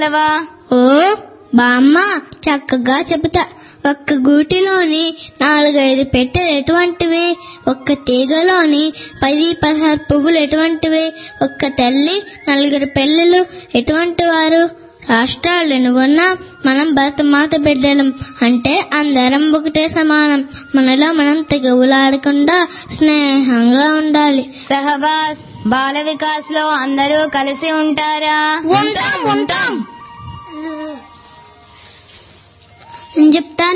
చెప్పవా ఓ బామ్మ చక్కగా చెబుతా ఒక్క గూటిలోని నాలుగైదు పెట్టెలు ఎటువంటివి ఒక్క తీగలోని పది పదహారు పువ్వులు ఎటువంటివి ఒక్క తల్లి నలుగురు పిల్లలు ఎటువంటి వారు రాష్ట్రాలు ఎన్నున్నా మనం భరతమాత బిడ్డలం అంటే అందరం ఒకటే సమానం మనలో మనం తెగవులాడకుండా స్నేహంగా ఉండాలి సహబాస్ బాల వికాస్ లో అందరూ కలిసి ఉంటారా ఉంటాం ఉంటాం నేను చెప్తా